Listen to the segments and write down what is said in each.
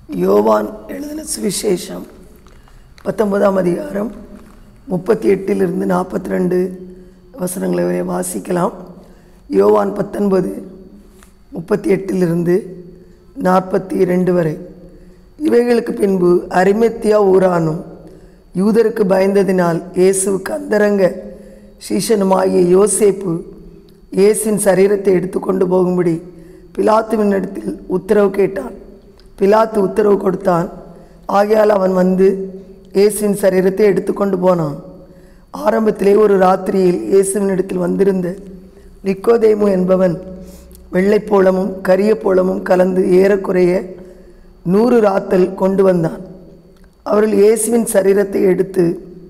யோவான் எழுதின சுவிசேஷம் பத்தொன்பதாம் அதிகாரம் முப்பத்தி எட்டிலிருந்து நாற்பத்தி ரெண்டு வசனங்களை வரை வாசிக்கலாம் யோவான் பத்தொன்பது முப்பத்தி எட்டிலிருந்து நாற்பத்தி ரெண்டு வரை இவைகளுக்கு பின்பு அரிமெத்தியா ஊரானும் யூதருக்கு பயந்ததினால் இயேசுவுக்கு அந்தரங்க சீஷனுமாகிய யோசேப்பு இயேசின் சரீரத்தை எடுத்துக்கொண்டு போகும்படி பிலாத்துவின் இடத்தில் உத்தரவு கேட்டான் பிலாத்து உத்தரவு கொடுத்தான் ஆகையால் அவன் வந்து இயேசுவின் சரீரத்தை எடுத்துக்கொண்டு போனான் ஆரம்பத்திலே ஒரு ராத்திரியில் இயேசுவின் இடத்தில் வந்திருந்த நிக்கோதேமு என்பவன் வெள்ளைப்போளமும் கரிய போளமும் கலந்து ஏறக்குறைய நூறு ராத்தல் கொண்டு வந்தான் அவர்கள் இயேசுவின் சரீரத்தை எடுத்து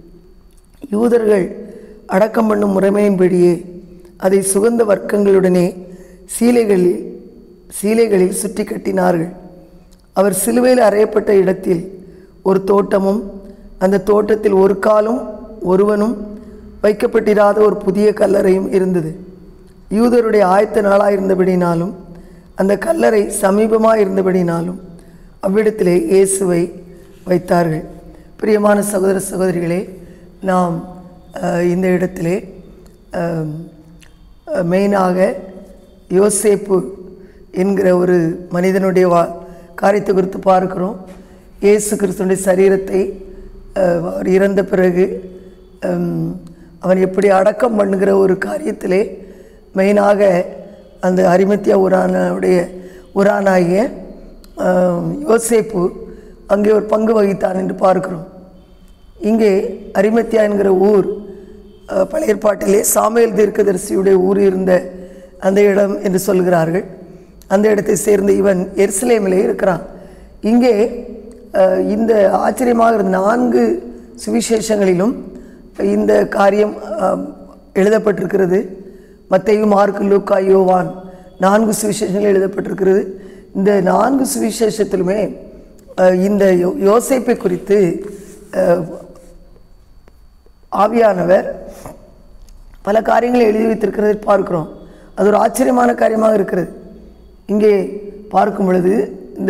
யூதர்கள் அடக்கம் பண்ணும் முறைமையின்படியே அதை சுகந்த வர்க்கங்களுடனே சீலைகளில் சீலைகளில் சுற்றி கட்டினார்கள் அவர் சிலுவையில் அறையப்பட்ட இடத்தில் ஒரு தோட்டமும் அந்த தோட்டத்தில் ஒரு காலும் ஒருவனும் வைக்கப்பட்டிராத ஒரு புதிய கல்லறையும் இருந்தது யூதருடைய ஆயத்த நாளாக இருந்தபடினாலும் அந்த கல்லறை சமீபமாக இருந்தபடினாலும் அவ்விடத்திலே இயேசுவை வைத்தார்கள் பிரியமான சகோதர சகோதரிகளே நாம் அஹ், இந்த இடத்திலே அஹ், அஹ், மெயினாக யோசேப்பு என்கிற ஒரு மனிதனுடைய வா காரியத்தை குறித்து பார்க்கிறோம் இயேசு கிறிஸ்துடைய சரீரத்தை அஹ், அவர் இறந்த பிறகு ஹம், அவன் எப்படி அடக்கம் பண்ணுகிற ஒரு காரியத்திலே மெயினாக அந்த அரிமத்தியா உரானுடைய உரானாகிய அஹ், யோசேப்பு அங்கே ஒரு பங்கு வகித்தான் என்று பார்க்கிறோம் இங்கே அரிமத்தியா என்கிற ஊர் அஹ், பழைய ஏற்பாட்டிலே சாமுவேல் தீர்க்கதரிசியுடைய ஊர் இருந்த அந்த இடம் என்று சொல்கிறார்கள் அந்த இடத்தை சேர்ந்த இவன் எருசலேமிலே இருக்கிறான் இங்கே அஹ், இந்த ஆச்சரியமாக இருந்த நான்கு சுவிசேஷங்களிலும் இந்த காரியம் அஹ், எழுதப்பட்டிருக்கிறது மத்தேயு மார்க்கு லூக்கா யோவான் நான்கு சுவிசேஷங்கள் எழுதப்பட்டிருக்கிறது இந்த நான்கு சுவிசேஷத்திலுமே அஹ், இந்த யோ- யோசேப்பை குறித்து அஹ், ஆவியானவர் பல காரியங்களை எழுதி வைத்திருக்கிறதை பார்க்கிறோம் அது ஒரு ஆச்சரியமான காரியமாக இருக்கிறது இங்கே பார்க்கும் பொழுது இந்த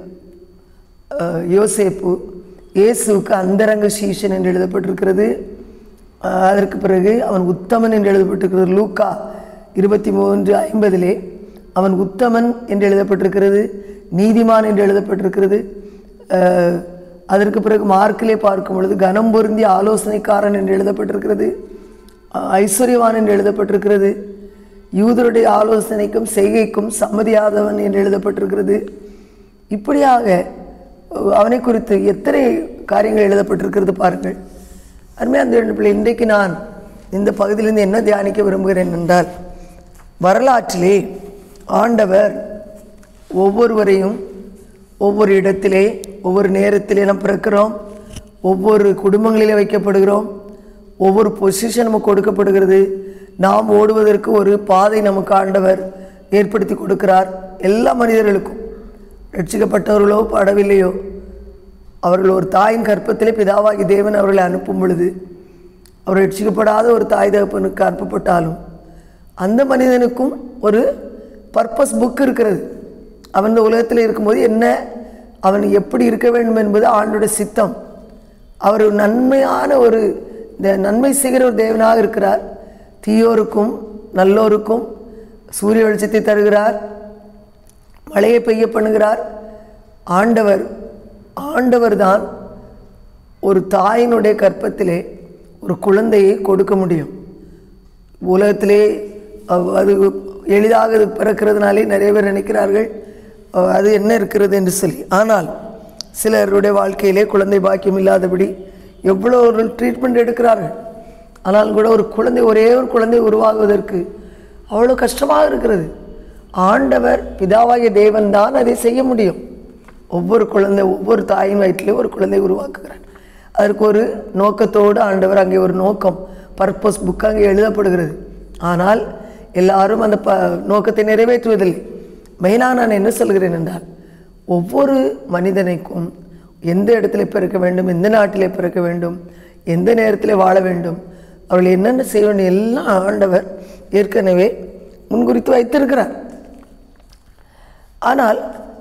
அஹ், யோசேப்பு இயேசுவுக்கு அந்தரங்க சீஷன் என்று எழுதப்பட்டிருக்கிறது அஹ், அதற்கு பிறகு அவன் உத்தமன் என்று எழுதப்பட்டிருக்கிறது லூக்கா இருபத்தி மூன்று ஐம்பதிலே அவன் உத்தமன் என்று எழுதப்பட்டிருக்கிறது நீதிமான் என்று எழுதப்பட்டிருக்கிறது அஹ், அதற்கு பிறகு மார்க்கிலே பார்க்கும் பொழுது கனம் பொருந்திய ஆலோசனைக்காரன் என்று எழுதப்பட்டிருக்கிறது அஹ், ஐஸ்வர்யவான் என்று எழுதப்பட்டிருக்கிறது யூதருடைய ஆலோசனைக்கும் செய்கைக்கும் சம்மதியாதவன் என்று எழுதப்பட்டிருக்கிறது இப்படியாக அஹ், அவனை குறித்து எத்தனை காரியங்கள் எழுதப்பட்டிருக்கிறது பாருங்கள் அருமையாக அந்த பிள்ளை இன்றைக்கு நான் இந்த பகுதியிலிருந்து என்ன தியானிக்க விரும்புகிறேன் என்றால் வரலாற்றிலே ஆண்டவர் ஒவ்வொருவரையும் ஒவ்வொரு இடத்திலே ஒவ்வொரு நேரத்திலே நாம் பிறக்கிறோம் ஒவ்வொரு குடும்பங்களிலே வைக்கப்படுகிறோம் ஒவ்வொரு பொசிஷன் நமக்கு கொடுக்கப்படுகிறது நாம் ஓடுவதற்கு ஒரு பாதை நமக்கு ஆண்டவர் ஏற்படுத்தி கொடுக்கிறார் எல்லா மனிதர்களுக்கும் ரட்சிக்கப்பட்டவர்களோ படவில்லையோ அவர்கள் ஒரு தாயின் கற்பத்திலே பிதாவாகி தேவன் அவர்களை அனுப்பும் பொழுது அவர் ரட்சிக்கப்படாத ஒரு தாய் தகப்பனுக்கு அனுப்பப்பட்டாலும் அந்த மனிதனுக்கும் ஒரு பர்பஸ் புக் இருக்கிறது அவன் இந்த உலகத்தில் இருக்கும்போது என்ன அவன் எப்படி இருக்க வேண்டும் என்பது ஆண்டோட சித்தம் அவர் ஒரு நன்மையான ஒரு இந்த நன்மை செய்கிற ஒரு தேவனாக இருக்கிறார் தீயோருக்கும் நல்லோருக்கும் சூரிய வெளிச்சத்தை தருகிறார் மழையை பெய்ய பண்ணுகிறார் ஆண்டவர் ஆண்டவர் தான் ஒரு தாயினுடைய கற்பத்திலே ஒரு குழந்தையை கொடுக்க முடியும் உலகத்திலே அவ்- அது எளிதாக அது பிறக்கிறதுனாலே நிறைய பேர் நினைக்கிறார்கள் அஹ், அது என்ன இருக்கிறது என்று சொல்லி ஆனால் சிலருடைய வாழ்க்கையிலே குழந்தை பாக்கியம் இல்லாதபடி எவ்வளோ ஒரு ட்ரீட்மெண்ட் எடுக்கிறார்கள் ஆனால் கூட ஒரு குழந்தை ஒரே ஒரு குழந்தை உருவாகுவதற்கு அவ்வளோ கஷ்டமாக இருக்கிறது ஆண்டவர் பிதாவாகிய தேவன் தான் அதை செய்ய முடியும் ஒவ்வொரு குழந்தை ஒவ்வொரு தாயின் வயிற்றிலே ஒரு குழந்தை உருவாக்குகிறார் அதற்கு ஒரு நோக்கத்தோடு ஆண்டவர் அங்கே ஒரு நோக்கம் பர்பஸ் புக் அங்கே எழுதப்படுகிறது ஆனால் எல்லாரும் அந்த ப நோக்கத்தை நிறைவேற்றுவதில்லை மெயினாக நான் என்ன சொல்கிறேன் என்றால் ஒவ்வொரு மனிதனுக்கும் எந்த இடத்துல பிறக்க வேண்டும் எந்த நாட்டிலே பிறக்க வேண்டும் எந்த நேரத்தில் வாழ வேண்டும் அவர்கள் என்னென்ன செய்ய வேண்டும் எல்லாம் ஆண்டவர் ஏற்கனவே முன்குறித்து வைத்திருக்கிறார் ஆனால்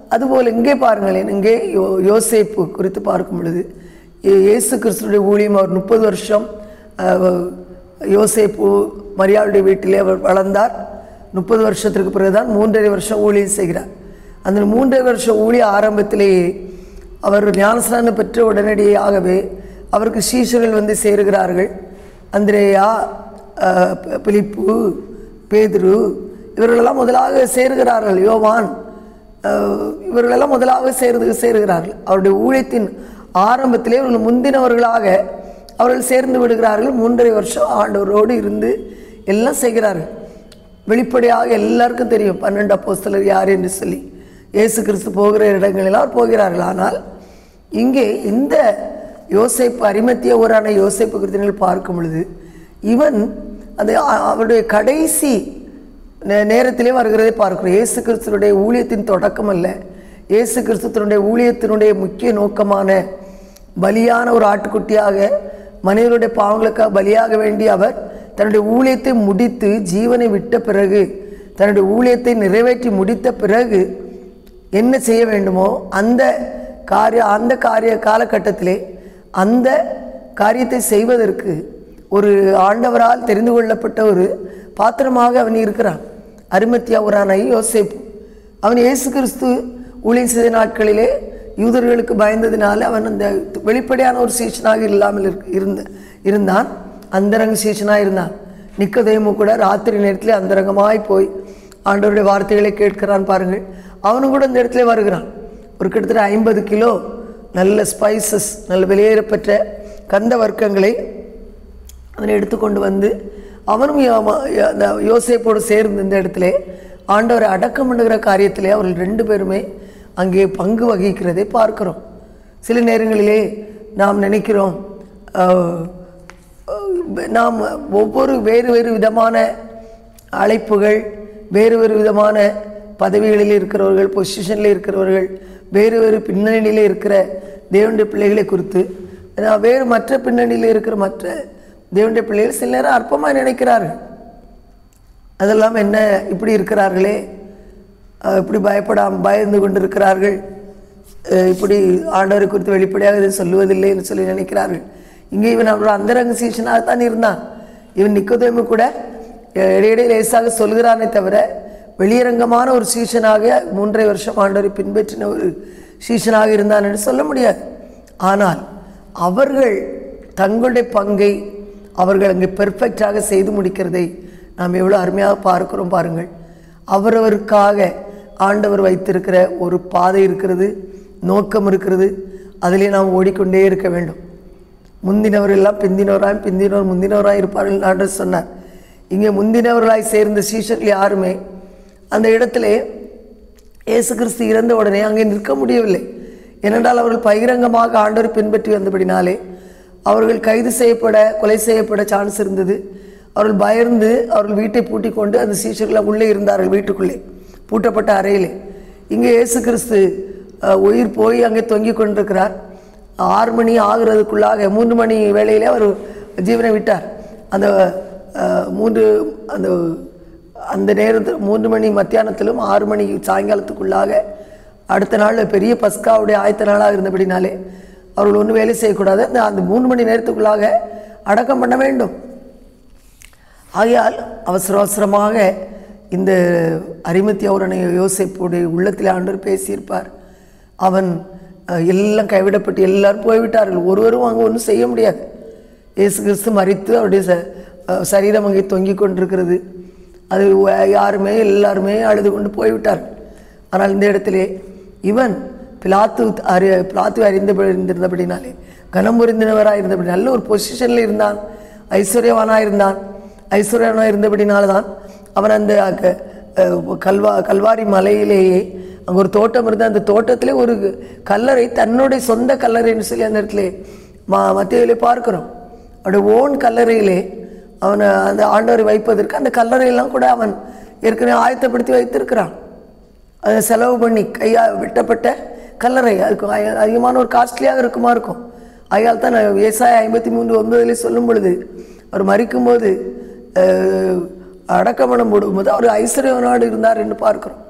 அதுபோல் இங்கே பாருங்களேன் இங்கே யோ யோசேப்பு குறித்து பார்க்கும் பொழுது இயே- இயேசு கிறிஸ்துடைய ஊழியம் அவர் முப்பது வருஷம் அஹ், யோசேப்பு மரியாளுடைய வீட்டிலே அவர் வளர்ந்தார் முப்பது வருஷத்திற்கு பிறகுதான் மூன்றரை வருஷம் ஊழியம் செய்கிறார் அந்த மூன்றரை வருஷம் ஊழிய ஆரம்பத்திலேயே அவர் ஞானஸ்நானம் பெற்ற உடனடியாகவே அவருக்கு சீஷர்கள் வந்து சேருகிறார்கள் அந்திரேயா அஹ், பி- பிலிப்பு பேதுரு இவர்களெல்லாம் முதலாக சேருகிறார்கள் யோவான் அஹ், இவர்களெல்லாம் முதலாக சேரு சேருகிறார்கள் அவருடைய ஊழியத்தின் ஆரம்பத்திலே இவர்கள் முந்தினவர்களாக அவர்கள் சேர்ந்து விடுகிறார்கள் மூன்றரை வருஷம் ஆண்டவரோடு இருந்து எல்லாம் செய்கிறார்கள் வெளிப்படையாக எல்லாருக்கும் தெரியும் பன்னெண்டு அப்போஸ்தலர் யார் என்று சொல்லி இயேசு கிறிஸ்து போகிற இடங்களெல்லாம் அவர் போகிறார்கள் ஆனால் இங்கே இந்த யோசேப்பு அரிமத்திய ஊரான யோசேப்பு குறித்து நீங்கள் பார்க்கும் பொழுது இவன் அந்த அ- அவருடைய கடைசி நே- நேரத்திலே வருகிறதை பார்க்கிறோம் இயேசு கிறிஸ்துனுடைய ஊழியத்தின் தொடக்கம் அல்ல இயேசு கிறிஸ்துவனுடைய ஊழியத்தினுடைய முக்கிய நோக்கமான பலியான ஒரு ஆட்டுக்குட்டியாக மனிதனுடைய பாவங்களுக்காக பலியாக வேண்டிய அவர் தன்னுடைய ஊழியத்தை முடித்து ஜீவனை விட்ட பிறகு தன்னுடைய ஊழியத்தை நிறைவேற்றி முடித்த பிறகு என்ன செய்ய வேண்டுமோ அந்த காரிய அந்த காரிய காலகட்டத்திலே அந்த காரியத்தை செய்வதற்கு ஒரு ஆண்டவரால் தெரிந்து கொள்ளப்பட்ட ஒரு பாத்திரமாக அவன் இருக்கிறான் அருமத்தியா ஒரு யோசேப்பு அவன் இயேசு கிறிஸ்து ஊழியம் செய்த நாட்களிலே யூதர்களுக்கு பயந்ததினால அவன் அந்த வெளிப்படையான ஒரு சீஷனாக இல்லாமல் இருக்க- இருந்த இருந்தான் அந்தரங்க சீஷனாக இருந்தான் நிக்கதேமு கூட ராத்திரி நேரத்தில் அந்தரங்கமாய் போய் ஆண்டவருடைய வார்த்தைகளை கேட்கிறான் பாருங்கள் அவனும் கூட இந்த இடத்துல வருகிறான் ஒரு கிட்டத்தட்ட ஐம்பது கிலோ நல்ல ஸ்பைசஸ் நல்ல வெளியேறப்பெற்ற கந்த வர்க்கங்களை அவனை எடுத்துக்கொண்டு வந்து அவனும் யோ- அந்த யோசேப்போடு சேர்ந்து இந்த இடத்துல ஆண்டவரை அடக்கம் பண்ணுகிற காரியத்திலே அவர்கள் ரெண்டு பேருமே அங்கே பங்கு வகிக்கிறதை பார்க்கிறோம் சில நேரங்களிலே நாம் நினைக்கிறோம் ஆஹ், ஆஹ், நாம் ஒவ்வொரு வேறு வேறு விதமான அழைப்புகள் வேறு வேறு விதமான பதவிகளில் இருக்கிறவர்கள் பொசிஷனில் இருக்கிறவர்கள் வேறு வேறு பின்னணியில் இருக்கிற தேவனுடைய பிள்ளைகளை குறித்து நான் வேறு மற்ற பின்னணியில் இருக்கிற மற்ற தேவனுடைய பிள்ளைகள் சில நேரம் அற்பமாக நினைக்கிறார்கள் அதெல்லாம் என்ன இப்படி இருக்கிறார்களே அஹ் இப்படி பயப்படாம பயந்து கொண்டு இருக்கிறார்கள் அஹ் இப்படி ஆண்டவரை குறித்து வெளிப்படையாக இதை சொல்லுவதில்லை என்று சொல்லி நினைக்கிறார்கள் இங்கே இவன் அவர் அந்தரங்க சீஷனாக தான் இருந்தான் இவன் நிக்கோதேமு கூட அஹ் இடையிடையே லேசாக சொல்கிறானே தவிர வெளியரங்கமான ஒரு சீஷனாக மூன்றரை வருஷம் ஆண்டவரை பின்பற்றின ஒரு சீஷனாக இருந்தான் என்று சொல்ல முடியாது ஆனால் அவர்கள் தங்களுடைய பங்கை அவர்கள் அங்கே பெர்ஃபெக்டாக செய்து முடிக்கிறதை நாம் எவ்வளோ அருமையாக பார்க்கிறோம் பாருங்கள் அவரவருக்காக ஆண்டவர் வைத்திருக்கிற ஒரு பாதை இருக்கிறது நோக்கம் இருக்கிறது அதிலே நாம் ஓடிக்கொண்டே இருக்க வேண்டும் முந்தினவர் எல்லாம் பிந்தினவராய் பிந்தினவர் முந்தினவராய் இருப்பார்கள் ஆண்டவர் சொன்னார் இங்கே முந்தினவர்களாய் சேர்ந்த சீஷர்கள் யாருமே அந்த இடத்திலே இயேசு கிறிஸ்து இறந்த உடனே அங்கே நிற்க முடியவில்லை ஏனென்றால் அவர்கள் பகிரங்கமாக ஆண்டவர் பின்பற்றி வந்தபடினாலே அவர்கள் கைது செய்யப்பட கொலை செய்யப்பட சான்ஸ் இருந்தது அவர்கள் பயந்து அவர்கள் வீட்டை பூட்டிக் கொண்டு அந்த சீஷர்கள் உள்ளே இருந்தார்கள் வீட்டுக்குள்ளே பூட்டப்பட்ட அறையிலே இங்கே இயேசு கிறிஸ்து அஹ், உயிர் போய் அங்கே தொங்கிக் கொண்டிருக்கிறார் ஆறு மணி ஆகுறதுக்குள்ளாக மூன்று மணி வேளையிலே அவர் ஜீவனை விட்டார் அந்த அஹ், மூன்று அந்த அந்த நேரத்தில் மூன்று மணி மத்தியானத்திலும் ஆறு மணி சாயங்காலத்துக்குள்ளாக அடுத்த நாள் பெரிய பஸ்காவுடைய ஆயத்த நாளாக இருந்தபடினாலே அவர்கள் ஒன்றும் வேலை செய்யக்கூடாது அந்த அந்த மூன்று மணி நேரத்துக்குள்ளாக அடக்கம் பண்ண வேண்டும் ஆகையால் அவசர அவசரமாக இந்த அரிமத்தியவரனை யோசிப்புடைய உள்ளத்தில் ஆண்டவர் பேசியிருப்பார் அவன் அஹ், எல்லாம் கைவிடப்பட்டு எல்லாரும் போய்விட்டார்கள் ஒருவரும் அங்கே ஒன்றும் செய்ய முடியாது இயேசு கிறிஸ்து மறித்து அவருடைய ச அஹ், சரீரம் அங்கே தொங்கிக் கொண்டிருக்கிறது அது வ- யாருமே எல்லாருமே அழுது கொண்டு போய்விட்டார்கள் ஆனால் இந்த இடத்திலே இவன் பிலாத்து அறி பிலாத்து அறிந்த இருந்தபடினாலே கனம் புரிந்தினவராக இருந்தபடி நல்ல ஒரு பொசிஷனில் இருந்தான் ஐஸ்வர்யவானாக இருந்தான் ஐஸ்வர்யவானாக இருந்தபடினால தான் அவன் அந்த க- அஹ் கல்வா கல்வாரி மலையிலேயே அங்கே ஒரு தோட்டம் இருந்தது அந்த தோட்டத்திலே ஒரு கல்லறை தன்னுடைய சொந்த கல்லறைன்னு சொல்லி அந்த இடத்துல மா மத்தியிலே பார்க்கிறோம் அவருடைய ஓன் கல்லறையிலே அவனை அந்த ஆண்டவரை வைப்பதற்கு அந்த கல்லறையெல்லாம் கூட அவன் ஏற்கனவே ஆயத்தப்படுத்தி வைத்திருக்கிறான் அதை செலவு பண்ணி கையா வெட்டப்பட்ட கல்லறை அதுக்கு அ- அதிகமான ஒரு காஸ்ட்லியாக இருக்குமா இருக்கும் அதனால தான் நான் ஏசாய ஐம்பத்தி மூன்று ஒன்பதுல சொல்லும் பொழுது அவர் மறிக்கும்போது அஹ், அடக்கம் பண்ண போடும்போது அவர் ஐஸ்வர்யவனோடு இருந்தார் என்று பார்க்கிறோம்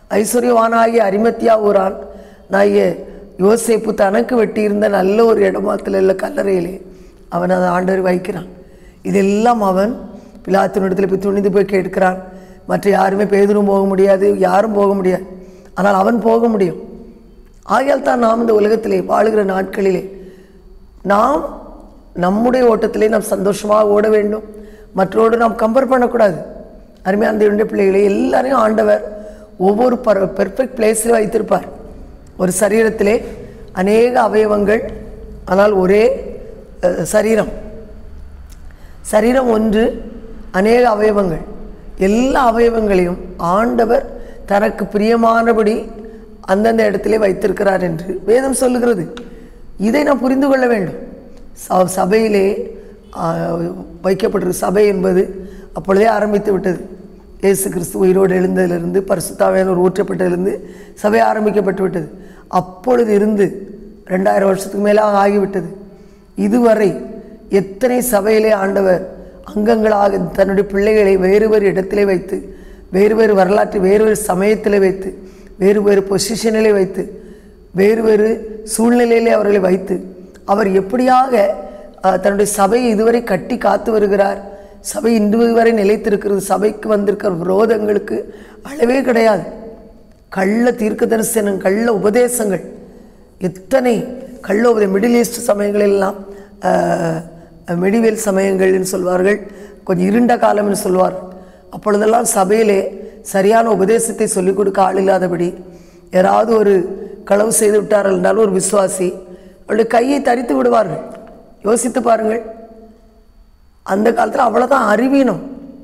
ஐஸ்வர்யவானாகிய அரிமத்தியா ஊரான் நாகிய யோசேப்பு தனக்கு வெட்டியிருந்த நல்ல ஒரு இடமாத்தில் உள்ள கல்லறையிலே அவன் அதை ஆண்டவர் வைக்கிறான் இதெல்லாம் அவன் பிலாத்தினிடத்தில் போய் துணிந்து போய் கேட்கிறான் மற்ற யாருமே பேதரும் போக முடியாது யாரும் போக முடியாது ஆனால் அவன் போக முடியும் ஆகையால் தான் நாம் இந்த உலகத்திலே வாழுகிற நாட்களிலே நாம் நம்முடைய ஓட்டத்திலே நாம் சந்தோஷமாக ஓட வேண்டும் மற்றோடு நாம் கம்பேர் பண்ணக்கூடாது அருமையான தேவனுடைய பிள்ளைகளை எல்லாரையும் ஆண்டவர் ஒவ்வொரு பர் பெர்ஃபெக்ட் பிளேஸில் வைத்திருப்பார் ஒரு சரீரத்திலே அநேக அவயவங்கள் ஆனால் ஒரே அஹ், சரீரம் சரீரம் ஒன்று அநேக அவயவங்கள் எல்லா அவயவங்களையும் ஆண்டவர் தனக்கு பிரியமானபடி அந்தந்த இடத்திலே வைத்திருக்கிறார் என்று வேதம் சொல்லுகிறது இதை நாம் புரிந்து கொள்ள வேண்டும் ச- சபையிலே ஆ, வைக்கப்பட்டிருக்க சபை என்பது அப்பொழுதே ஆரம்பித்து விட்டது இயேசு கிறிஸ்து உயிரோடு எழுந்ததிலிருந்து பரிசுத்தாவியானவர் ஊற்றப்பட்டதிலிருந்து சபை ஆரம்பிக்கப்பட்டு விட்டது அப்பொழுது இருந்து ரெண்டாயிரம் வருஷத்துக்கு மேலாக ஆகிவிட்டது இதுவரை எத்தனை சபையிலே ஆண்டவர் அங்கங்களாக தன்னுடைய பிள்ளைகளை வேறு வேறு இடத்திலே வைத்து வேறு வேறு வரலாற்று வேறு வேறு சமயத்திலே வைத்து வேறு வேறு பொசிஷனிலே வைத்து வேறு வேறு சூழ்நிலையிலே அவர்களை வைத்து அவர் எப்படியாக அஹ், தன்னுடைய சபையை இதுவரை கட்டி காத்து வருகிறார் சபை இன்று வரை நிலைத்திருக்கிறது சபைக்கு வந்திருக்கிற விரோதங்களுக்கு அளவே கிடையாது கள்ள தீர்க்க தரிசனம் கள்ள உபதேசங்கள் எத்தனை கள்ள உபதே மிடில் ஈஸ்ட் சமயங்களெல்லாம் மெடிவேல் சமயங்கள்னு சொல்வார்கள் கொஞ்சம் இருண்ட காலம்னு சொல்வார்கள் அப்பொழுதெல்லாம் சபையிலே சரியான உபதேசத்தை சொல்லிக் கொடுக்க ஆள் இல்லாதபடி யாராவது ஒரு களவு செய்து விட்டார்கள் என்றாலும் ஒரு விசுவாசி அவருடைய கையை தரித்து விடுவார்கள் யோசித்து பாருங்கள் அந்த காலத்தில் அவ்வளோதான் அறிவீனம்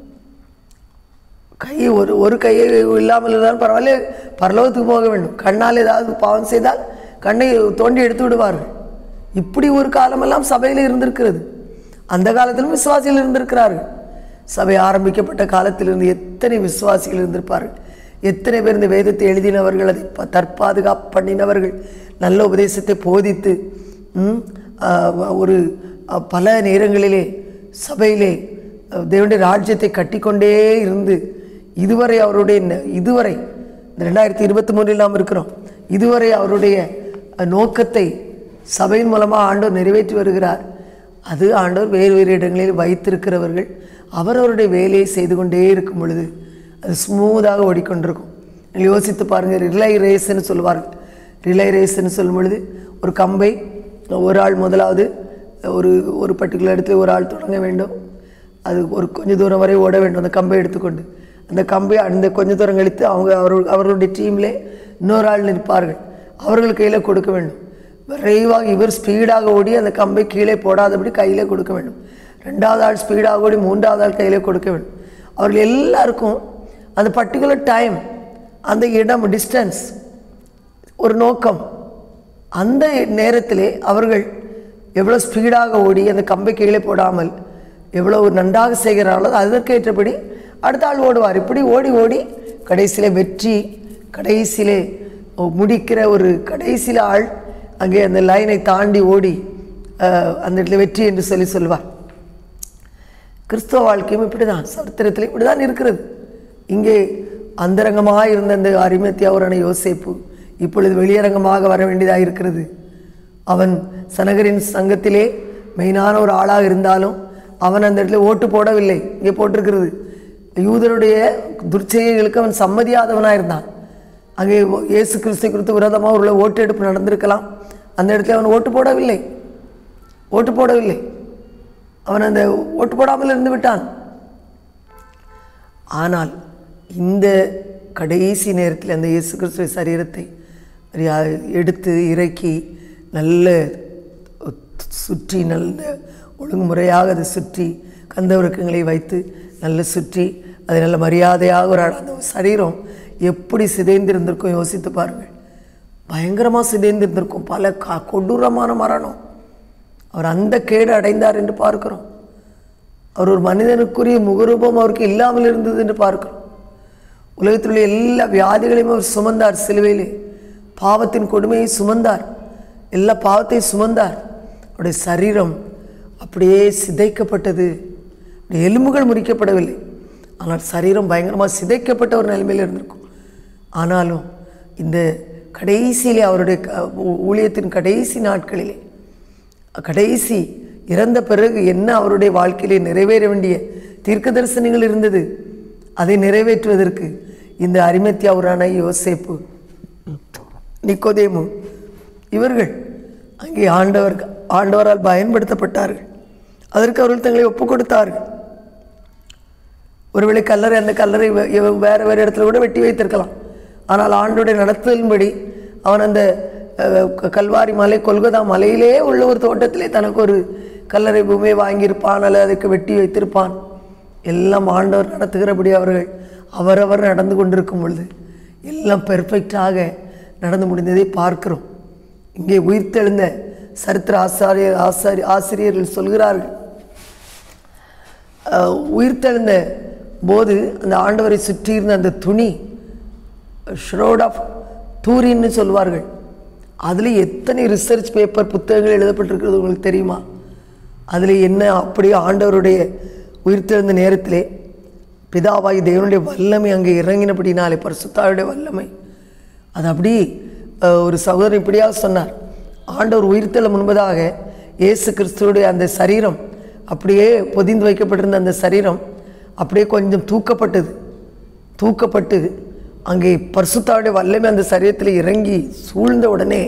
கை ஒரு ஒரு கையை இல்லாமல் இருந்தாலும் பரவாயில்ல பரலோகத்துக்கு போக வேண்டும் கண்ணால் ஏதாவது பாவம் செய்தால் கண்ணை தோண்டி எடுத்து விடுவார்கள் இப்படி ஒரு காலமெல்லாம் சபையில் இருந்திருக்கிறது அந்த காலத்திலும் விசுவாசிகள் இருந்திருக்கிறார்கள் சபை ஆரம்பிக்கப்பட்ட காலத்திலிருந்து எத்தனை விசுவாசிகள் இருந்திருப்பார்கள் எத்தனை பேர் இந்த வேதத்தை எழுதினவர்கள் அதை ப- தற்பாதுகாப்பு பண்ணினவர்கள் நல்ல உபதேசத்தை போதித்து ம், ஆ, ஒரு அ, பல நேரங்களிலே சபையிலே அ, தேவனுடைய ராஜ்யத்தை கட்டிக்கொண்டே இருந்து இதுவரை அவருடைய ந- இதுவரை இந்த ரெண்டாயிரத்தி இருபத்தி மூணில் நாம் இருக்கிறோம் இதுவரை அவருடைய அ, நோக்கத்தை சபையின் மூலமாக ஆண்டவர் நிறைவேற்றி வருகிறார் அது ஆண்டவர் வேறு வேறு இடங்களில் வைத்திருக்கிறவர்கள் அவரவருடைய வேலையை செய்து கொண்டே இருக்கும் பொழுது அது ஸ்மூத்தாக ஓடிக்கொண்டிருக்கும் நீங்கள் யோசித்து பாருங்கள் ரிலை ரேஸ்ன்னு சொல்லுவார்கள் ரிலை ரேஸ்ன்னு சொல்லும் பொழுது ஒரு கம்பை ஒரு ஆள் முதலாவது ஒரு ஒரு பர்டிகுலர் இடத்துல ஒரு ஆள் தொடங்க வேண்டும் அது ஒரு கொஞ்ச தூரம் வரை ஓட வேண்டும் அந்த கம்பை எடுத்துக்கொண்டு அந்த கம்பை அந்த கொஞ்ச தூரம் கழித்து அவங்க அவர்கள் அவர்களுடைய டீமில் இன்னொரு ஆள் நிற்பார்கள் அவர்கள் கையில் கொடுக்க வேண்டும் விரைவாக இவர் ஸ்பீடாக ஓடி அந்த கம்பை கீழே போடாதபடி கையிலே கொடுக்க வேண்டும் ரெண்டாவது ஆள் ஸ்பீடாக ஓடி மூன்றாவது ஆள் கையிலே கொடுக்க வேண்டும் அவர்கள் எல்லாருக்கும் அந்த பர்டிகுலர் டைம் அந்த இடம் டிஸ்டன்ஸ் ஒரு நோக்கம் அந்த நேரத்திலே அவர்கள் எவ்வளோ ஸ்பீடாக ஓடி அந்த கம்பை கீழே போடாமல் எவ்வளோ நன்றாக செய்கிறார்களோ அதற்கேற்றபடி அடுத்த ஆள் ஓடுவார் இப்படி ஓடி ஓடி கடைசியிலே வெற்றி கடைசியிலே முடிக்கிற ஒரு கடைசியில் ஆள் அங்கே அந்த லைனை தாண்டி ஓடி அஹ், அந்த இடத்துல வெற்றி என்று சொல்லி சொல்வார் கிறிஸ்துவ வாழ்க்கையும் இப்படி தான் சரித்திரத்தில் இப்படி தான் இருக்கிறது இங்கே அந்தரங்கமாக இருந்த அந்த அரிமத்தியாவரான யோசேப்பு இப்பொழுது வெளியரங்கமாக வர வேண்டியதாக இருக்கிறது அவன் சனகரின் சங்கத்திலே மெயினான ஒரு ஆளாக இருந்தாலும் அவன் அந்த இடத்துல ஓட்டு போடவில்லை இங்கே போட்டிருக்கிறது யூதருடைய துர்ச்செயல்களுக்கு அவன் சம்மதியாதவனாக இருந்தான் அங்கே இயேசு கிறிஸ்து குறித்து விரோதமாக உள்ள ஓட்டெடுப்பு நடந்திருக்கலாம் அந்த இடத்துல அவன் ஓட்டு போடவில்லை ஓட்டு போடவில்லை அவன் அந்த ஓட்டு போடாமல் இருந்து விட்டான் ஆனால் இந்த கடைசி நேரத்தில் அந்த இயேசு கிறிஸ்துவ சரீரத்தை யா- எடுத்து இறக்கி நல்ல சுற்றி நல்ல ஒழுங்குமுறையாக அதை சுற்றி கந்தவிருக்கங்களை வைத்து நல்ல சுற்றி அதை நல்ல மரியாதையாக ஒரு அழ- அந்த சரீரம் எப்படி சிதைந்திருந்திருக்கும் யோசித்து பாருங்கள் பயங்கரமாக சிதைந்திருந்திருக்கும் பல க கொடூரமான மரணம் அவர் அந்த கேடு அடைந்தார் என்று பார்க்கிறோம் அவர் ஒரு மனிதனுக்குரிய முகரூபம் அவருக்கு இல்லாமல் இருந்தது என்று பார்க்கிறோம் உலகத்தில் உள்ள எல்லா வியாதிகளையும் அவர் சுமந்தார் சிலுவையிலே பாவத்தின் கொடுமையை சுமந்தார் எல்லா பாவத்தையும் சுமந்தார் அவருடைய சரீரம் அப்படியே சிதைக்கப்பட்டது அவருடைய எலும்புகள் முறிக்கப்படவில்லை ஆனால் சரீரம் பயங்கரமாக சிதைக்கப்பட்ட ஒரு நிலைமையில் இருந்திருக்கும் ஆனாலும் இந்த கடைசியிலே அவருடைய க- ஊ- ஊழியத்தின் கடைசி நாட்களிலே கடைசி இறந்த பிறகு என்ன அவருடைய வாழ்க்கையிலே நிறைவேற வேண்டிய தீர்க்க தரிசனங்கள் இருந்தது அதை நிறைவேற்றுவதற்கு இந்த அரிமத்தியாவுரான யோசேப்பு நிக்கோதேமு இவர்கள் அங்கே ஆண்டவர் ஆண்டவரால் பயன்படுத்தப்பட்டார்கள் அதற்கு அவர்கள் தங்களை ஒப்புக் கொடுத்தார்கள் ஒருவேளை கல்லறை அந்த கல்லறை வே- இவ- வேற வேறு இடத்துல கூட வெட்டி வைத்திருக்கலாம் ஆனால் ஆண்டோடைய நடத்துதலின்படி அவன் அந்த அஹ், க- கல்வாரி மலை கொல்கதா மலையிலே உள்ள ஒரு தோட்டத்திலே தனக்கு ஒரு கல்லறை பூமியை வாங்கியிருப்பான் அல்லது அதுக்கு வெட்டி வைத்திருப்பான் எல்லாம் ஆண்டவர் நடத்துகிறபடி அவர்கள் அவரவர் நடந்து கொண்டிருக்கும் பொழுது எல்லாம் பெர்ஃபெக்டாக நடந்து முடிந்ததை பார்க்கிறோம் இங்கே உயிர்த்தெழுந்த சரித்திர ஆசாரியர் ஆசாரி ஆசிரியர்கள் சொல்கிறார்கள் அஹ், உயிர்த்தெழுந்த போது அந்த ஆண்டவரை சுற்றியிருந்த அந்த துணி ஷ்ரோட் ஆஃப் டூரின்னு சொல்வார்கள் அதில் எத்தனை ரிசர்ச் பேப்பர் புத்தகங்கள் எழுதப்பட்டிருக்கிறது உங்களுக்கு தெரியுமா அதில் என்ன அப்படியே ஆண்டவருடைய உயிர்த்தெழுந்த நேரத்திலே பிதாவாகி தேவனுடைய வல்லமை அங்கே இறங்கினபடினாலே பரிசுத்தாவுடைய வல்லமை அது அப்படி அஹ், ஒரு சகோதரர் இப்படியாக சொன்னார் ஆண்டவர் உயிர்த்தெழ முன்பதாக இயேசு கிறிஸ்துவுடைய அந்த சரீரம் அப்படியே பொதிந்து வைக்கப்பட்டிருந்த அந்த சரீரம் அப்படியே கொஞ்சம் தூக்கப்பட்டது தூக்கப்பட்டு அங்கே பரிசுத்தாவுடைய வல்லமை அந்த சரீரத்தில் இறங்கி சூழ்ந்த உடனே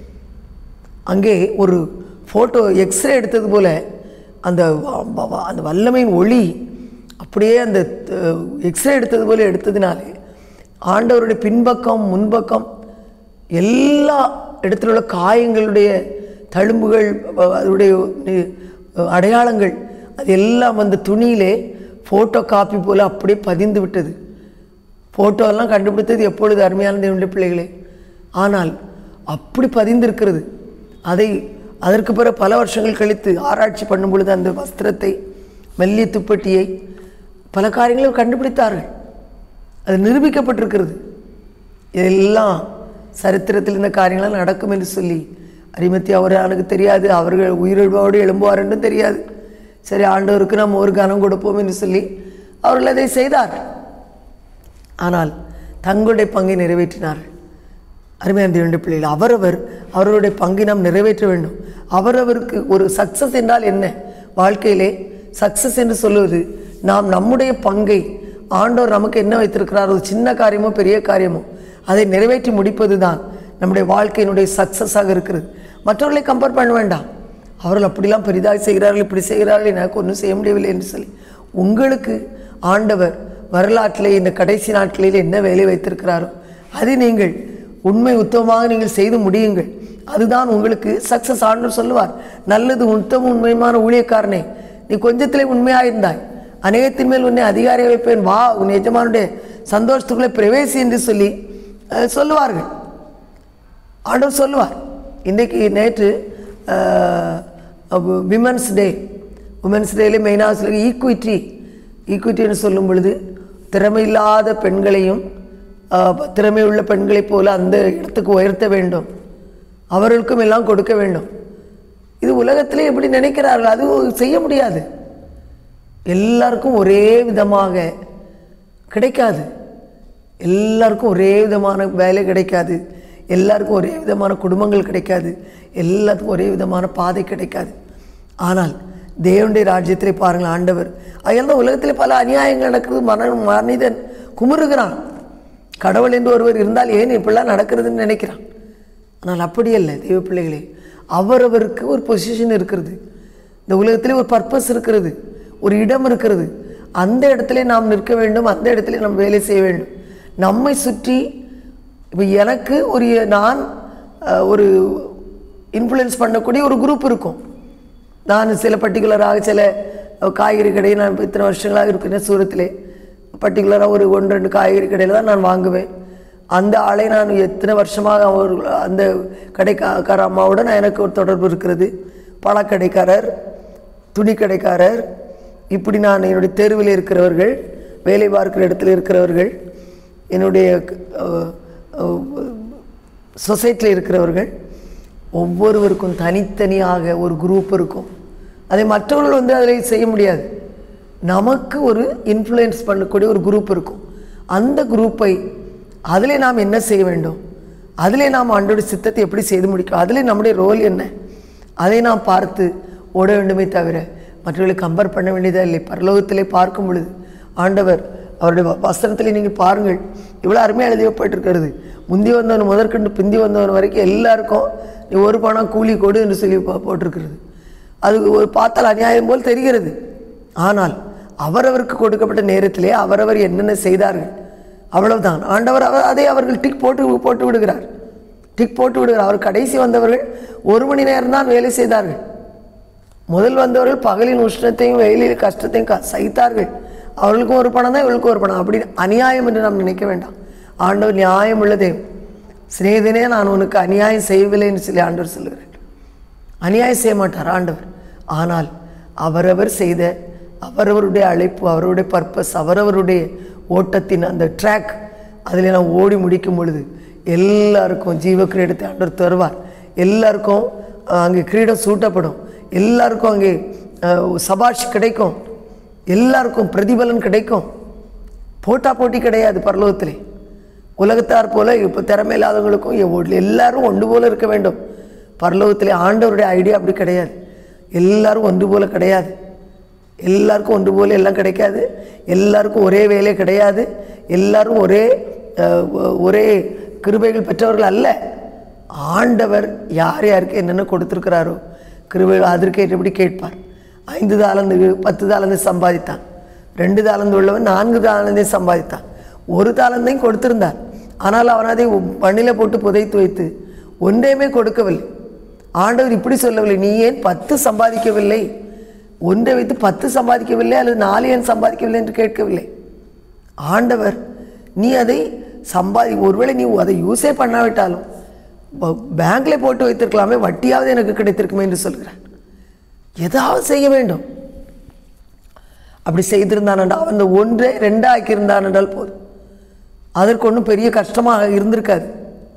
அங்கே ஒரு ஃபோட்டோ எக்ஸ்ரே எடுத்தது போல அந்த வ- வ- வ- அந்த வல்லமையின் ஒளி அப்படியே அந்த எக்ஸ்ரே எடுத்தது போல எடுத்ததினாலே ஆண்டவருடைய பின்பக்கம் முன்பக்கம் எல்லா இடத்துல உள்ள காயங்களுடைய தழும்புகள் அ- அதனுடைய நி- அடையாளங்கள் அது எல்லாம் அந்த துணியிலே ஃபோட்டோ காப்பி போல அப்படியே பதிந்து விட்டது ஃபோட்டோலாம் கண்டுபிடித்தது எப்பொழுது அருமையான தேவனுடைய பிள்ளைகளே ஆனால் அப்படி பதிந்திருக்கிறது அதை அதற்கு பிறகு பல வருஷங்கள் கழித்து ஆராய்ச்சி பண்ணும் பொழுது அந்த வஸ்திரத்தை மெல்லிய துப்பட்டியை பல காரியங்களும் கண்டுபிடித்தார்கள் அது நிரூபிக்கப்பட்டிருக்கிறது இதெல்லாம் சரித்திரத்தில் இந்த காரியங்களாம் நடக்கும் என்று சொல்லி அரிமத்தி அவருக்கு தெரியாது அவர்கள் உயிரிழவோடு எழும்புவார் என்றும் தெரியாது சரி ஆண்டவருக்கு நாம் ஒரு கனம் கொடுப்போம் என்று சொல்லி அவர்கள் அதை செய்தார்கள் ஆனால் தங்களுடைய பங்கை நிறைவேற்றினார்கள் அருமையான தேவனுடைய பிள்ளைகள் அவரவர் அவர்களுடைய பங்கை நாம் நிறைவேற்ற வேண்டும் அவரவருக்கு ஒரு சக்சஸ் என்றால் என்ன வாழ்க்கையிலே சக்சஸ் என்று சொல்லுவது நாம் நம்முடைய பங்கை ஆண்டவர் நமக்கு என்ன வைத்திருக்கிறார் ஒரு சின்ன காரியமோ பெரிய காரியமோ அதை நிறைவேற்றி முடிப்பது தான் நம்முடைய வாழ்க்கையினுடைய சக்சஸாக இருக்கிறது மற்றவர்களை கம்பேர் பண்ண வேண்டாம் அவர்கள் அப்படிலாம் பெரிதாக செய்கிறார்கள் இப்படி செய்கிறார்கள் எனக்கு ஒன்றும் செய்ய முடியவில்லை என்று சொல்லி உங்களுக்கு ஆண்டவர் வரலாற்றிலே இந்த கடைசி நாட்களில் என்ன வேலை வைத்திருக்கிறாரோ அதை நீங்கள் உண்மை உத்தமமாக நீங்கள் செய்து முடியுங்கள் அதுதான் உங்களுக்கு சக்சஸ் ஆண்டவர் சொல்லுவார் நல்லது உத்தம உண்மையுமான ஊழியக்காரனே நீ கொஞ்சத்திலே உண்மையாக இருந்தாய் அநேகத்தின் மேல் உன்னை அதிகாரி வைப்பேன் வா உன் எஜமானுடைய சந்தோஷத்துக்குள்ளே பிரவேசி என்று சொல்லி அஹ், சொல்லுவார்கள் ஆண்டவர் சொல்லுவார் இன்றைக்கு நேற்று விமன்ஸ் டே உமன்ஸ் டேல மெயினாக சொல்லி ஈக்குவிட்டி ஈக்குவிட்டின்னு சொல்லும் பொழுது திறமையில்லாத பெண்களையும் ஆஹ், திறமை உள்ள பெண்களைப் போல அந்த இடத்துக்கு உயர்த்த வேண்டும் அவர்களுக்கும் எல்லாம் கொடுக்க வேண்டும் இது உலகத்திலே எப்படி நினைக்கிறார்கள் அது செய்ய முடியாது எல்லாருக்கும் ஒரே விதமாக கிடைக்காது எல்லாருக்கும் ஒரே விதமான வேலை கிடைக்காது எல்லாருக்கும் ஒரே விதமான குடும்பங்கள் கிடைக்காது எல்லாத்துக்கும் ஒரே விதமான பாதை கிடைக்காது ஆனால் தேவனுடைய ராஜ்யத்திலே பாருங்கள் ஆண்டவர் அதனால உலகத்திலே பல அநியாயங்கள் நடக்குது மன மனிதன் குமுறுகிறான் கடவுள் என்று ஒருவர் இருந்தால் ஏன் இப்படிலாம் நடக்கிறதுன்னு நினைக்கிறான் ஆனால் அப்படி அல்ல தெய்வ பிள்ளைகளே அவரவருக்கு ஒரு பொசிஷன் இருக்கிறது இந்த உலகத்திலே ஒரு பர்பஸ் இருக்கிறது ஒரு இடம் இருக்கிறது அந்த இடத்துல நாம் நிற்க வேண்டும் அந்த இடத்துல நாம் வேலை செய்ய வேண்டும் நம்மை சுற்றி இப்போ எனக்கு ஒரு நான் அஹ், ஒரு இன்ஃப்ளூயன்ஸ் பண்ணக்கூடிய ஒரு குரூப் இருக்கும் நான் சில பர்டிகுலராக சில காய்கறி கடை நான் இப்ப இத்தனை வருஷங்களாக இருக்கிறேன் சூரத்திலே பர்டிகுலராக ஒரு ஒன்று ரெண்டு காய்கறி கடையில் தான் நான் வாங்குவேன் அந்த ஆளை நான் எத்தனை வருஷமாக அவர் அந்த கடைக்கார அம்மாவோட நான் எனக்கு ஒரு தொடர்பு இருக்கிறது பழக்கடைக்காரர் துணி கடைக்காரர் இப்படி நான் என்னுடைய தெருவில் இருக்கிறவர்கள் வேலை பார்க்கிற இடத்துல இருக்கிறவர்கள் என்னுடைய சொசைட்டியில் இருக்கிறவர்கள் ஒவ்வொருவருக்கும் தனித்தனியாக ஒரு குரூப் இருக்கும் அதை மற்றவர்கள் வந்து அதில் செய்ய முடியாது நமக்கு ஒரு இன்ஃப்ளூயன்ஸ் பண்ணக்கூடிய ஒரு குரூப் இருக்கும் அந்த குரூப்பை அதிலே நாம் என்ன செய்ய வேண்டும் அதிலே நாம் ஆண்டோட சித்தத்தை எப்படி செய்து முடிக்கும் அதிலே நம்முடைய ரோல் என்ன அதை நாம் பார்த்து ஓட வேண்டுமே தவிர மற்றவர்களை கம்பேர் பண்ண வேண்டியதா இல்லை பரலோகத்திலே பார்க்கும் பொழுது ஆண்டவர் அவருடைய வ- வசனத்திலே நீங்கள் பாருங்கள் இவ்வளோ அருமையாக எழுதியப்பட்டிருக்கிறது முந்தி வந்தவன் முதற்கண்டு பிந்தி வந்தவன் வரைக்கும் எல்லாருக்கும் நீ ஒரு பணம் கூலி கொடு என்று சொல்லி போ- போட்டிருக்கிறது அது ஒரு பார்த்தால் அநியாயம் போல் தெரிகிறது ஆனால் அவரவருக்கு கொடுக்கப்பட்ட நேரத்திலே அவரவர் என்னென்ன செய்தார்கள் அவ்வளவுதான் ஆண்டவர் அவர் அதை அவர்கள் டிக் போட்டு போட்டு விடுகிறார் டிக் போட்டு விடுகிறார் அவர் கடைசி வந்தவர்கள் ஒரு மணி நேரம் தான் வேலை செய்தார்கள் முதல் வந்தவர்கள் பகலின் உஷ்ணத்தையும் வெயிலில் கஷ்டத்தையும் க- சகித்தார்கள் அவர்களுக்கும் ஒரு பணம் தான் இவளுக்கும் ஒரு பணம் அப்படி அநியாயம் என்று நாம் நினைக்க வேண்டாம் ஆண்டவர் நியாயம் உள்ளதே சிநேகிதனே நான் உனக்கு அநியாயம் செய்யவில்லை என்று சொல்லி ஆண்டவர் சொல்லுகிறார் அநியாயம் செய்ய மாட்டார் ஆண்டவர் ஆனால் அவரவர் செய்த அவரவருடைய அழைப்பு அவருடைய பர்பஸ் அவரவருடைய ஓட்டத்தின் அந்த ட்ராக் அதில் நான் ஓடி முடிக்கும் பொழுது எல்லாருக்கும் ஜீவ கிரீடத்தை ஆண்டவர் தருவார் எல்லாருக்கும் அஹ், அங்கே கிரீடம் சூட்டப்படும் எல்லாருக்கும் அங்கே அஹ், சபாஷ் கிடைக்கும் எல்லாருக்கும் பிரதிபலன் கிடைக்கும் போட்டா போட்டி கிடையாது பரலோகத்திலே உலகத்தார் போல இப்போ திறமை இல்லாதவங்களுக்கும் எவ்வளோ- எல்லாரும் ஒன்று போல இருக்க வேண்டும் பரலோகத்திலே ஆண்டவருடைய ஐடியா அப்படி கிடையாது எல்லாரும் ஒன்று போல கிடையாது எல்லாருக்கும் ஒன்று போல எல்லாம் கிடைக்காது எல்லாருக்கும் ஒரே வேலை கிடையாது எல்லாரும் ஒரே அஹ், ஒ- ஒரே கிருபைகள் பெற்றவர்கள் அல்ல ஆண்டவர் யார் யாருக்கு என்னென்ன கொடுத்துருக்கிறாரோ கிருபைகள் அதற்கு ஏற்றபடி கேட்பார் ஐந்து தாளந்து பத்து தாளந்து சம்பாதித்தான் ரெண்டு தாளந்து உள்ளவன் நான்கு தாளந்தை சம்பாதித்தான் ஒரு தாளந்தையும் கொடுத்திருந்தார் ஆனால் அவன் அதை மண்ணில் போட்டு புதைத்து வைத்து ஒன்றையுமே கொடுக்கவில்லை ஆண்டவர் இப்படி சொல்லவில்லை நீ ஏன் பத்து சம்பாதிக்கவில்லை ஒன்றை வைத்து பத்து சம்பாதிக்கவில்லை அல்லது நாலு ஏன் சம்பாதிக்கவில்லை என்று கேட்கவில்லை ஆண்டவர் நீ அதை சம்பாதி ஒருவேளை நீ அதை யூஸே பண்ணாவிட்டாலும் ப- பேங்க்ல போட்டு வைத்திருக்கலாமே வட்டியாவது எனக்கு கிடைத்திருக்குமே என்று சொல்கிறார் ஏதாவது செய்ய வேண்டும் அப்படி செய்திருந்தான் என்றால் அவன் இந்த ஒன்றை ரெண்டா ஆக்கியிருந்தான் என்றால் போதும் அதற்கு ஒன்றும் பெரிய கஷ்டமாக இருந்திருக்காது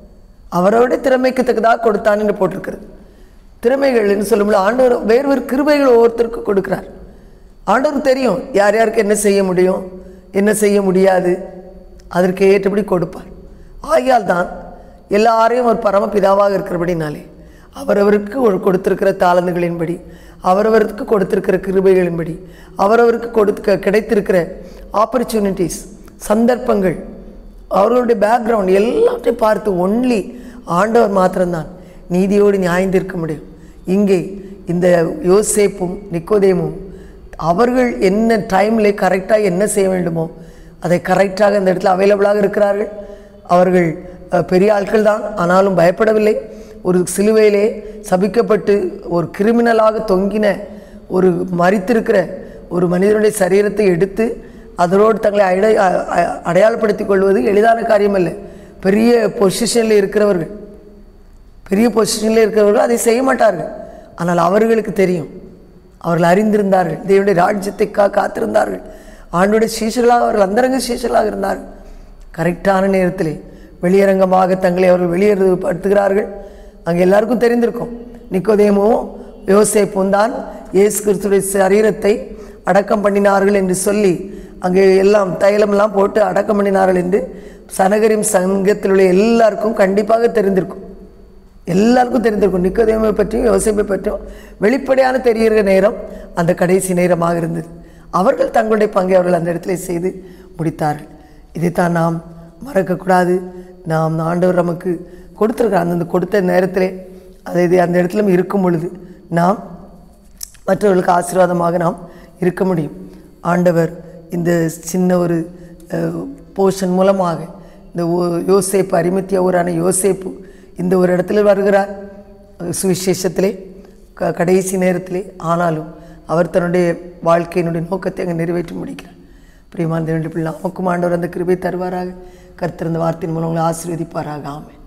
அவரோட திறமைக்கு தக்கதாக கொடுத்தான் என்று போட்டிருக்கிறது திறமைகள் என்று சொல்லும்போது ஆண்டவர் வேறு வேறு கிருபைகள் ஒவ்வொருத்தருக்கு கொடுக்கிறார் ஆண்டவருக்கு தெரியும் யார் யாருக்கு என்ன செய்ய முடியும் என்ன செய்ய முடியாது அதற்கு ஏற்றபடி கொடுப்பார் ஆகையால் தான் எல்லாரையும் ஒரு பரமபிதாவாக இருக்கிறபடினாலே அவரவருக்கு ஒரு கொடுத்திருக்கிற தாளந்துகளின்படி அவரவருக்கு கொடுத்திருக்கிற கிருபைகளின்படி அவரவருக்கு கொடுக்க கிடைத்திருக்கிற ஆப்பர்ச்சுனிட்டிஸ் சந்தர்ப்பங்கள் அவர்களுடைய பேக்ரவுண்ட் எல்லாத்தையும் பார்த்து ஒன்லி ஆண்டவர் மாத்திரம்தான் நீதியோடு நியாயந்திருக்க முடியும் இங்கே இந்த யோசேப்பும் நிக்கோதேமும் அவர்கள் என்ன டைமில் கரெக்டாக என்ன செய்ய வேண்டுமோ அதை கரெக்டாக இந்த இடத்துல அவைலபிளாக இருக்கிறார்கள் அவர்கள் அஹ், பெரிய ஆட்கள் தான் ஆனாலும் பயப்படவில்லை ஒரு சிலுவையிலே சபிக்கப்பட்டு ஒரு கிரிமினலாக தொங்கின ஒரு மரித்திருக்கிற ஒரு மனிதனுடைய சரீரத்தை எடுத்து அதனோடு தங்களை அடை அ- அ- அடையாளப்படுத்திக் கொள்வது எளிதான காரியம் அல்ல பெரிய பொசிஷனில் இருக்கிறவர்கள் பெரிய பொசிஷனில் இருக்கிறவர்கள் அதை செய்ய மாட்டார்கள் ஆனால் அவர்களுக்கு தெரியும் அவர்கள் அறிந்திருந்தார்கள் தேவனுடைய ராஜ்யத்தைக்காக காத்திருந்தார்கள் ஆண்டுடைய சீஷர்களாக அவர்கள் அந்தரங்க சீஷர்களாக இருந்தார்கள் கரெக்டான நேரத்திலே வெளியரங்கமாக தங்களை அவர்கள் வெளியேறுபடுத்துகிறார்கள் அங்கே எல்லாருக்கும் தெரிந்திருக்கும் நிக்கோதேமும் யோசேப்பும் தான் இயேசு கிறிஸ்துடைய சரீரத்தை அடக்கம் பண்ணினார்கள் என்று சொல்லி அங்கே எல்லாம் தைலமெல்லாம் போட்டு அடக்கம் பண்ணினார்கள் என்று சனகரின் சங்கத்தில் உள்ள எல்லாருக்கும் கண்டிப்பாக தெரிந்திருக்கும் எல்லாருக்கும் தெரிந்திருக்கும் நிக்கோதேமை பற்றியும் யோசிப்பை பற்றியும் வெளிப்படையான தெரிகிற நேரம் அந்த கடைசி நேரமாக இருந்தது அவர்கள் தங்களுடைய பங்கை அவர்கள் அந்த இடத்துல செய்து முடித்தார்கள் இதைத்தான் நாம் மறக்கக்கூடாது நாம் ஆண்டவர் நமக்கு கொடுத்துருக்கார் அந்தந்த கொடுத்த நேரத்திலே அதை இது அந்த இடத்திலும் இருக்கும் பொழுது நாம் மற்றவர்களுக்கு ஆசீர்வாதமாக நாம் இருக்க முடியும் ஆண்டவர் இந்த சின்ன ஒரு போர்ஷன் மூலமாக இந்த ஓ- யோசேப்பு அரிமத்திய ஊரான யோசேப்பு இந்த ஒரு இடத்துல வருகிறார் அஹ் சுவிசேஷத்திலே க கடைசி நேரத்திலே ஆனாலும் அவர் தன்னுடைய வாழ்க்கையினுடைய நோக்கத்தை அங்கே நிறைவேற்றி முடிக்கிறார் பிரியமான தேவனுடைய பிள்ளை நமக்கும் ஆண்டவர் அந்த கிருபை தருவாராக கர்த்தர் அந்த வார்த்தையின் மூலம் உங்களை ஆசீர்வதிப்பாராக ஆமென்